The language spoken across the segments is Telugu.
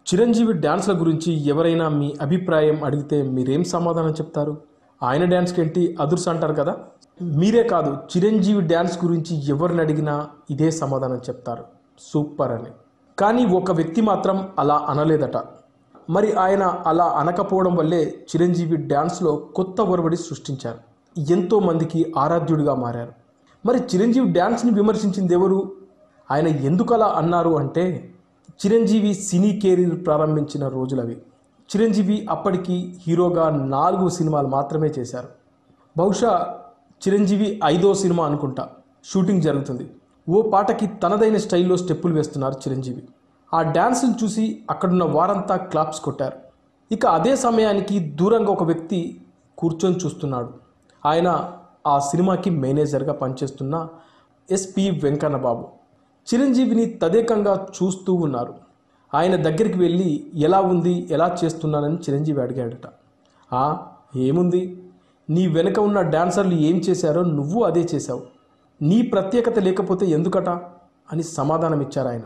చిరంజీవి డ్యాన్స్ల గురించి ఎవరైనా మీ అభిప్రాయం అడిగితే మీరేం సమాధానం చెప్తారు ఆయన డ్యాన్స్కి ఏంటి అదుర్స్ అంటారు కదా మీరే కాదు చిరంజీవి డ్యాన్స్ గురించి ఎవరిని అడిగినా ఇదే సమాధానం చెప్తారు సూపర్ అని కానీ ఒక వ్యక్తి మాత్రం అలా అనలేదట మరి ఆయన అలా అనకపోవడం వల్లే చిరంజీవి డ్యాన్స్లో కొత్త ఒరవడి సృష్టించారు ఎంతో మందికి ఆరాధ్యుడిగా మారారు మరి చిరంజీవి డ్యాన్స్ని విమర్శించింది ఎవరు ఆయన ఎందుకు అలా అన్నారు అంటే చిరంజీవి సినీ కెరీర్ ప్రారంభించిన రోజులవి చిరంజీవి అప్పటికి హీరోగా నాలుగు సినిమాలు మాత్రమే చేశారు బహుశా చిరంజీవి ఐదో సినిమా అనుకుంటా షూటింగ్ జరుగుతుంది ఓ పాటకి తనదైన స్టైల్లో స్టెప్పులు వేస్తున్నారు చిరంజీవి ఆ డ్యాన్సులు చూసి అక్కడున్న వారంతా క్లాప్స్ కొట్టారు ఇక అదే సమయానికి దూరంగా ఒక వ్యక్తి కూర్చొని చూస్తున్నాడు ఆయన ఆ సినిమాకి మేనేజర్గా పనిచేస్తున్న ఎస్పి వెంకన్న బాబు చిరంజీవిని తదేకంగా చూస్తూ ఉన్నారు ఆయన దగ్గరికి వెళ్ళి ఎలా ఉంది ఎలా చేస్తున్నానని చిరంజీవి అడిగాడట "ఆ, ఏముంది నీ వెనుక ఉన్న డాన్సర్లు ఏం చేశారో నువ్వు అదే చేశావు నీ ప్రత్యేకత లేకపోతే ఎందుకట అని సమాధానం ఇచ్చారు ఆయన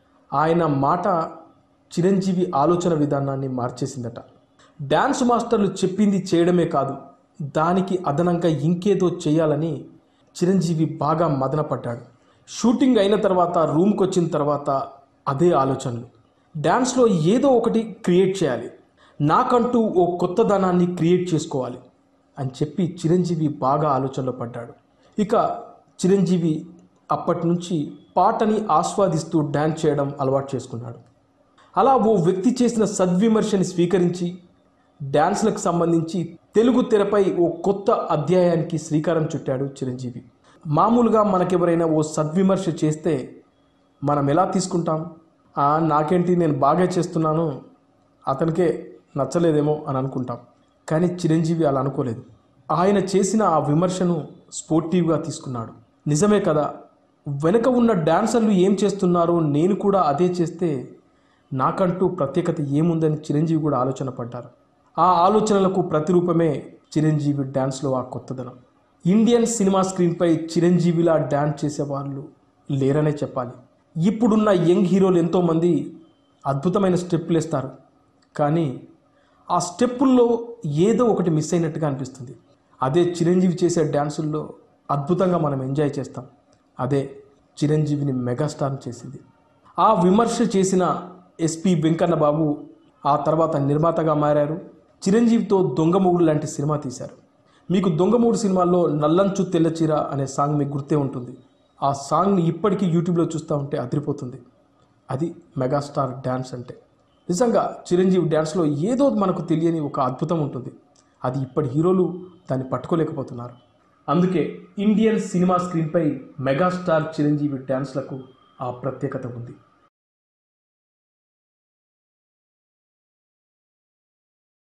ఆయన మాట చిరంజీవి ఆలోచన విధానాన్ని మార్చేసిందట డ్యాన్స్ మాస్టర్లు చెప్పింది చేయడమే కాదు దానికి అదనంగా ఇంకేదో చేయాలని చిరంజీవి బాగా మదనపడ్డాడు షూటింగ్ అయిన తర్వాత రూమ్కి వచ్చిన తర్వాత అదే ఆలోచనలు డ్యాన్స్లో ఏదో ఒకటి క్రియేట్ చేయాలి నాకంటూ ఓ కొత్తదనాన్ని క్రియేట్ చేసుకోవాలి అని చెప్పి చిరంజీవి బాగా ఆలోచనలో పడ్డాడు ఇక చిరంజీవి అప్పటి నుంచి పాటని ఆస్వాదిస్తూ డ్యాన్స్ చేయడం అలవాటు చేసుకున్నాడు అలా ఓ వ్యక్తి చేసిన సద్విమర్శని స్వీకరించి డ్యాన్స్లకు సంబంధించి తెలుగు తెరపై ఓ కొత్త అధ్యాయానికి శ్రీకారం చుట్టాడు చిరంజీవి మామూలుగా మనకెవరైనా ఓ సద్విమర్శ చేస్తే మనం ఎలా తీసుకుంటాం "ఆ, నాకేంటి నేను బాగా చేస్తున్నాను అతనికే నచ్చలేదేమో అని అనుకుంటాం కానీ చిరంజీవి అలా అనుకోలేదు ఆయన చేసిన ఆ విమర్శను స్పోర్టివ్గా తీసుకున్నాడు నిజమే కదా వెనుక ఉన్న డాన్సర్లు ఏం చేస్తున్నారో నేను కూడా అదే చేస్తే నాకంటూ ప్రత్యేకత ఏముందని చిరంజీవి కూడా ఆలోచన పడ్డారు ఆ ఆలోచనలకు ప్రతిరూపమే చిరంజీవి డ్యాన్స్లో ఆ కొత్తదనం ఇండియన్ సినిమా స్క్రీన్పై చిరంజీవిలా డ్యాన్స్ చేసే వాళ్ళు లేరనే చెప్పాలి ఇప్పుడున్న యంగ్ హీరోలు ఎంతోమంది అద్భుతమైన స్టెప్పులు వేస్తారు కానీ ఆ స్టెప్పుల్లో ఏదో ఒకటి మిస్ అయినట్టుగా అనిపిస్తుంది అదే చిరంజీవి చేసే డ్యాన్సుల్లో అద్భుతంగా మనం ఎంజాయ్ చేస్తాం అదే చిరంజీవిని మెగాస్టార్ చేసింది ఆ విమర్శ చేసిన ఎస్పి వెంకన్న బాబు ఆ తర్వాత నిర్మాతగా మారారు చిరంజీవితో దొంగమూడు లాంటి సినిమా తీశారు మీకు దొంగమూడు సినిమాల్లో నల్లంచు తెల్లచీర అనే సాంగ్ మీకు గుర్తే ఉంటుంది ఆ సాంగ్ని ఇప్పటికీ యూట్యూబ్లో చూస్తూ ఉంటే అదిరిపోతుంది అది మెగాస్టార్ డ్యాన్స్ అంటే నిజంగా చిరంజీవి డ్యాన్స్లో ఏదో మనకు తెలియని ఒక అద్భుతం ఉంటుంది అది ఇప్పటి హీరోలు దాన్ని పట్టుకోలేకపోతున్నారు అందుకే ఇండియన్ సినిమా స్క్రీన్పై మెగాస్టార్ చిరంజీవి డ్యాన్స్లకు ఆ ప్రత్యేకత ఉంది